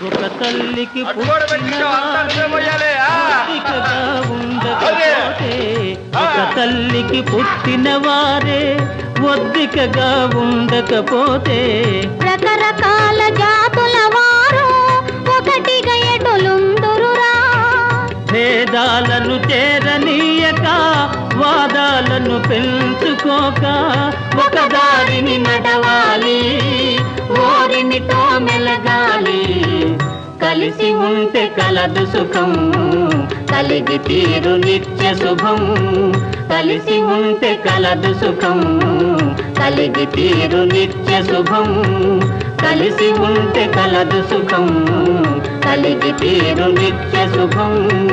ఒక తల్లికి అటు కూడా పెట్టించావు, అంతా నువ్వే మొయ్యాలి, ఆ. పుట్టినగా ఉండకపోతే ఒక తల్లికి పుట్టిన వారే ఒద్దికగా ఉండకపోతే రకరకాల జాతుల వారు ఒకటిగా ఎటులుందురురా భేదాలను చేరనీయక వాదాలను పెంచుకోక ఒక దారిని నడవాలి ఓరినితో మెలగాలి కలిసి ఉంటే కలదు సుఖం కలిగి తీరు నిత్య శుభం కలిసి ఉంటే కలదు సుఖం కలిగి తీరు నిత్య శుభం కలిసి ఉంటే కలదు సుఖం కలిగి తీరు నిత్య శుభం